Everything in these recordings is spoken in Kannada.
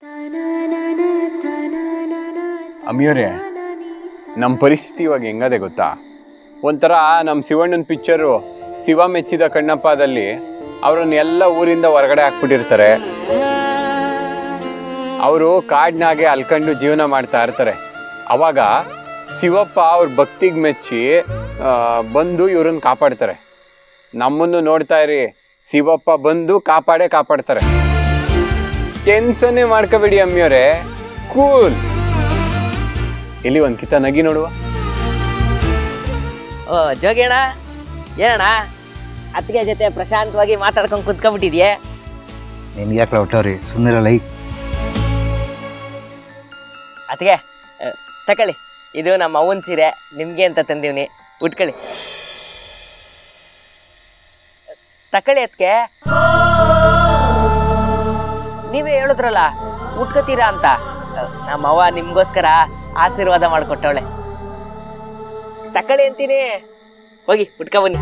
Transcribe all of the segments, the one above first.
ಅಮ್ಮಿಯವರೇ ನಮ್ಮ ಪರಿಸ್ಥಿತಿ ಇವಾಗ ಹೆಂಗದೆ ಗೊತ್ತಾ ಒಂಥರ ನಮ್ಮ ಶಿವಣ್ಣನ ಪಿಕ್ಚರು ಶಿವ ಮೆಚ್ಚಿದ ಕಣ್ಣಪ್ಪದಲ್ಲಿ ಅವ್ರನ್ನ ಎಲ್ಲ ಊರಿಂದ ಹೊರಗಡೆ ಹಾಕ್ಬಿಟ್ಟಿರ್ತಾರೆ ಅವರು ಕಾಡ್ನಾಗೆ ಅಲ್ಕೊಂಡು ಜೀವನ ಮಾಡ್ತಾ ಇರ್ತಾರೆ ಅವಾಗ ಶಿವಪ್ಪ ಅವ್ರ ಭಕ್ತಿಗೆ ಮೆಚ್ಚಿ ಆ, ಬಂದು ಇವ್ರನ್ನ ಕಾಪಾಡ್ತಾರೆ ನಮ್ಮನ್ನು ನೋಡ್ತಾ ಇರಿ ಶಿವಪ್ಪ ಬಂದು ಕಾಪಾಡೇ ಕಾಪಾಡ್ತಾರೆ ಟೆನ್ಷನ್ನೇ ಮಾಡ್ಕೋಬೇಡಿ ಅಮ್ಮಿಯವರೇ ಕೂಲ್ ಇಲ್ಲಿ ಒಂದ್ ಕಿತ ನಗಿ ನೋಡುವ ಓ ಜೋಗೇಣ ಏನಣ್ಣ ಅತ್ತಿಗೆ ಜೊತೆ ಪ್ರಶಾಂತವಾಗಿ ಮಾತಾಡ್ಕೊಂಡು ಕುತ್ಕೊಂಡ್ಬಿಟ್ಟಿದ್ಯೆ ನಿನ್ಗೆ ಯಾಕೆ ಹೊಟ್ಟವ್ರಿ ಸುಮ್ಮನಿರಲ್ಲ ಈ ಅತ್ತಿಗೆ ಆ, ತಕೊಳ್ಳಿ ಇದು ನಮ್ಮ ಅವ್ವನ ಸೀರೆ ನಿಮ್ಗೆ ಅಂತ ತಂದೀವ್ನಿ ಉಟ್ಕೊಳ್ಳಿ ತಕೊಳ್ಳಿ ಅದಕ್ಕೆ ನೀವೇ ಹೇಳಿದ್ರಲ್ಲ ಉಟ್ಕೋತೀರಾ ಅಂತ ಆ, ನಮ್ಮ ಅವ್ವ ನಿಮ್ಗೋಸ್ಕರ ಆಶೀರ್ವಾದ ಮಾಡಿಕೊಟ್ಟವಳೆ ತಕೊಳ್ಳಿ ಅಂತೀನಿ ಹೋಗಿ ಉಟ್ಕೊ ಬನ್ನಿ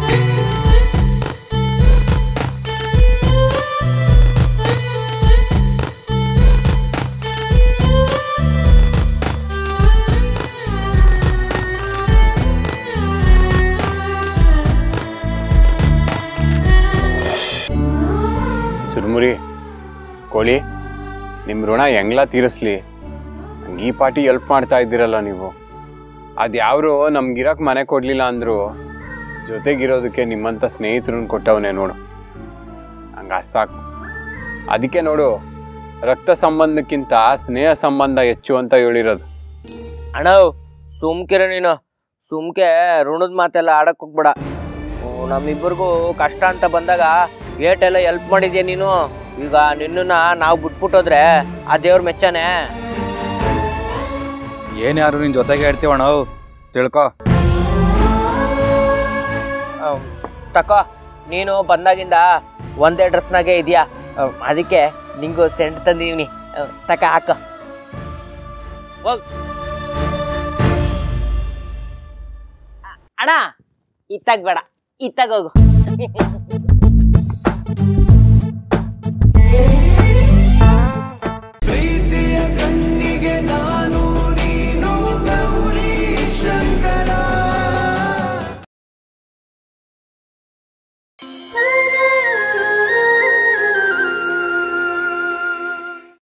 ಚುರುಮುರಿ ಕೋಳಿ ನಿಮ್ಮ ಋಣ ಹೆಂಗ್ಲ ತೀರಿಸ್ಲಿ ನಂಗೆ ಈ ಪಾಟಿ ಎಲ್ಪ್ ಮಾಡ್ತಾ ಇದ್ದೀರಲ್ಲ ನೀವು ಅದ್ಯಾವ್ರು ನಮ್ಗಿರಕ್ ಮನೆ ಕೊಡ್ಲಿಲ್ಲ ಅಂದ್ರು ಜೊತೆಗಿರೋದಕ್ಕೆ ನಿಮ್ಮಂಥ ಸ್ನೇಹಿತರನ್ನ ಕೊಟ್ಟವನೇ ನೋಡು ಹಂಗ ಸಾಕು ಅದಕ್ಕೆ ನೋಡು ರಕ್ತ ಸಂಬಂಧಕ್ಕಿಂತ ಸ್ನೇಹ ಸಂಬಂಧ ಹೆಚ್ಚು ಅಂತ ಹೇಳಿರೋದು ಅಣ್ಣ ಸುಮ್ಕಿರ ನೀನು ಸುಮ್ಕೆ ಋಣದ ಮಾತೆಲ್ಲ ಆಡಕ್ ಹೋಗ್ಬೇಡ ಹ್ಮ್, ನಮ್ಮಿಬ್ಬರಿಗೂ ಕಷ್ಟ ಅಂತ ಬಂದಾಗ ಏಟೆಲ್ಲ ಹೆಲ್ಪ್ ಮಾಡಿದ್ಯಾ ನೀನು ಈಗ ನಿನ್ನನ್ನ ನಾವು ಬಿಟ್ಬಿಟ್ಟೋದ್ರೆ ಆ ದೇವ್ರ ಮೆಚ್ಚನೆ ಏನು ಯಾರು ನಿನ್ನ ಜೊತೆಗೆ ಹೇಳ್ತೀವಣ್ಣ ತಿಳ್ಕೊ ಅಹ್, ತಕೋ ನೀನು ಬಂದಾಗಿಂದ ಒಂದೇ ಡ್ರೆಸ್ನಾಗೆ ಇದೆಯಾ ಅದಕ್ಕೆ ನಿಂಗೂ ಸೆಂಟ್ ತಂದಿವ್ನಿ ಅಹ್, ತಕ ಹಾಕ ಹೋಗ್ ಅ- ಅಣ್ಣ ಇತ್ತಾಗ ಬೇಡ ಇತ್ತಾಗ ಹೋಗು